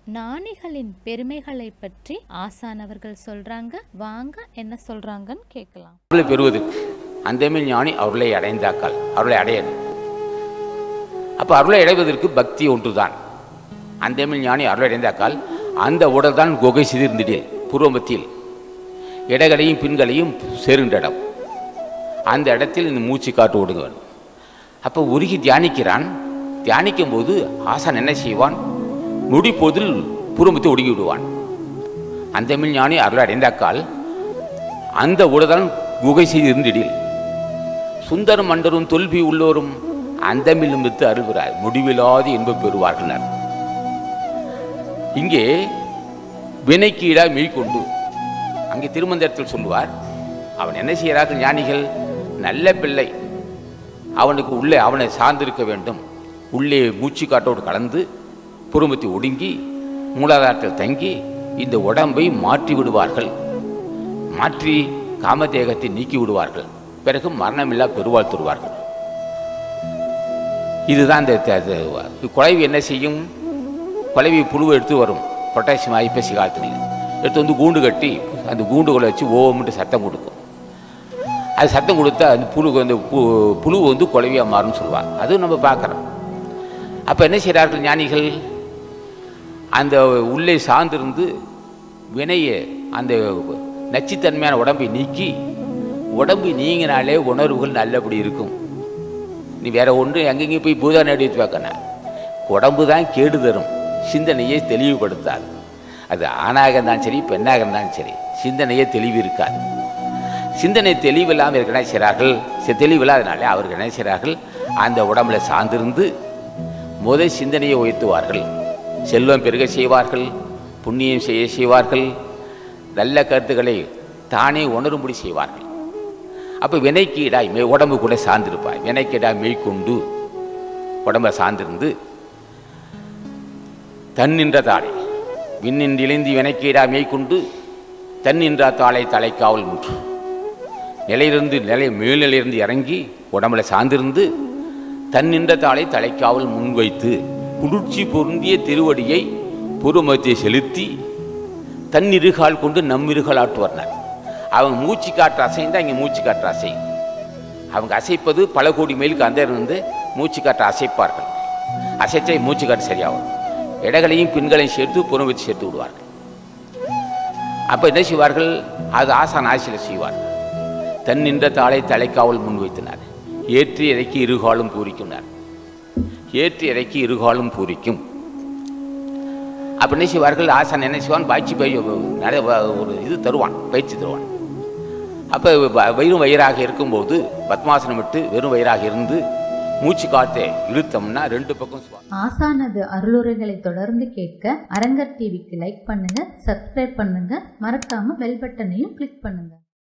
ஞானிகளின் பெருமைகளை பற்றி ஆசானவர்கள் சொல்றாங்க வாங்க என்ன சொல்றாங்கன்னு கேட்கலாம் அருளை பெறுவதற்கு அந்தமிழ் ஞானி அருளை அடைந்தாக்கால் அருளை அடையணும் அப்போ அருளை அடைவதற்கு பக்தி ஒன்றுதான் அந்தமிழ் ஞானி அருளை அடைந்தாக்கால் அந்த உடல் தான் குகை சிதிர்ந்திடில் பூர்வமத்தில் இடகளையும் பின்களையும் சேருகின்ற இடம் அந்த இடத்தில் இந்த மூச்சு காட்டு விடுங்க வேணும் அப்போ உருகி தியானிக்கிறான் தியானிக்கும் போது ஆசான் என்ன செய்வான் நொடிப்போதில் பூர்வமத்தை ஒடுங்கி விடுவான் அந்தமிழ் ஞானி அருளை அடைந்தாக்கால் அந்த உடதான் குகை செய்து இருந்திடில் சுந்தரம் மண்டரும் தொல்வி உள்ளோரும் அந்தமில்லும் வித்து அருள்கிறார் முடிவில்லாது இன்பம் பெறுவார்கள் இங்கே வினைக்கு ஈடா மெய்கொண்டு அங்கே திருமந்திரத்தில் சொல்லுவார் அவன் என்ன செய்கிறார்கள் ஞானிகள் நல்ல பிள்ளை அவனுக்கு உள்ளே அவனை சார்ந்திருக்க வேண்டும் உள்ளே மூச்சு காட்டோடு கலந்து புறம்பத்தி ஒடுங்கி மூலாதாரத்தில் தங்கி இந்த உடம்பை மாற்றி விடுவார்கள் மாற்றி காமதேகத்தை நீக்கி விடுவார்கள் பிறகு மரணமில்லா பெருவாள் தருவார்கள் இதுதான் இந்த த- த- குழவி என்ன செய்யும் குழவி புழுவை எடுத்து வரும் பொட்டாசியம் ஐப்பசி காலத்தில் எடுத்து வந்து கூண்டு கட்டி அந்த கூண்டுகளை வச்சு ஓம்ட்டு சத்தம் கொடுக்கும் அது சத்தம் கொடுத்தா அந்த புழு அந்த பு- புழு வந்து குழவியாக மாறும்னு சொல்லுவாங்க அதுவும் நம்ம பார்க்குறோம் அப்போ என்ன செய்கிறார்கள் ஞானிகள் அந்த உள்ளே சார்ந்திருந்து வினையை அந்த நச்சுத்தன்மையான உடம்பை நீக்கி உடம்பு நீங்கினாலே உணர்வுகள் நல்லபடி இருக்கும் நீ வேற ஒன்று எங்கெங்கேயும் போய் பூதா நேடி வச்சு பார்க்கணும் உடம்பு தான் கேடு தரும் சிந்தனையை தெளிவுபடுத்தாது அது ஆணாக இருந்தாலும் சரி பெண்ணாக இருந்தாலும் சரி சிந்தனையே தெளிவு இருக்காது சிந்தனை தெளிவில்லாமல் இருக்க என்ன செய்கிறார்கள் சி- தெளிவில்லாதனாலே அவர்கள் என்ன செய்கிறார்கள் அந்த உடம்புல சார்ந்திருந்து முதல் சிந்தனையை உயர்த்துவார்கள் செல்வம் பெருக செய்வார்கள் புண்ணியம் செய்ய செய்வார்கள் நல்ல கருத்துக்களை தானே உணரும்படி செய்வார்கள் அப்போ வினைக்கீடாய் மெய் உடம்பு கூட சார்ந்திருப்பாய் வினைக்கீடாய் மெய்க்கொண்டு உடம்பை சார்ந்திருந்து தன் நின்ற தாளை விண்ணின்று இழிந்து வினைக்கீடா மெய்க்கொண்டு தன் நின்ற தாளை தலைக்காவல் முற்று நிலையிலிருந்து நிலை மேல்நிலையிலிருந்து இறங்கி உடம்புல சார்ந்திருந்து தன் நின்ற தாளை தலைக்காவல் முன்வைத்து குளிர்ச்சி பொருந்திய திருவடியை புறமத்தை செலுத்தி தன் இருகால் கொண்டு நம் இருகால் ஆட்டுவார்னார் அவங்க மூச்சு காற்று அசைந்தா இங்கே மூச்சு காற்று அசையும் அவங்க அசைப்பது பல கோடி மைலுக்கு அந்த இருந்து மூச்சு காற்று அசைப்பார்கள் அசைச்சா மூச்சு காற்று சரியாகும் இடங்களையும் பின்களையும் சேர்த்து புறம் வச்சு சேர்த்து விடுவார்கள் அப்போ என்ன செய்வார்கள் அது ஆசான் ஆசியில் செய்வார்கள் தன் நின்ற தாளை தலைக்காவல் முன்வைத்தினார் ஏற்றி இறக்கி இருகாலும் பூரிக்கும்னார் ஏற்றி இறக்கி இருகாலும் பூரிக்கும் அப்போ என்ன செய்வார்கள் ஆசான் என்ன செய்வான் பாய்ச்சி பை நிறைய வ- ஒரு இது தருவான் பயிற்சி தருவான் அப்போ வெறும் வயிறாக இருக்கும்போது பத்மாசனம் விட்டு வெறும் வயிறாக இருந்து மூச்சு காற்றை இழுத்தோம்னா ரெண்டு பக்கம் சுவா ஆசானது அருளுரைகளை தொடர்ந்து கேட்க அரங்கர் டிவிக்கு லைக் பண்ணுங்க சப்ஸ்கிரைப் பண்ணுங்க மறக்காம பெல் பட்டனையும் கிளிக் பண்ணுங்க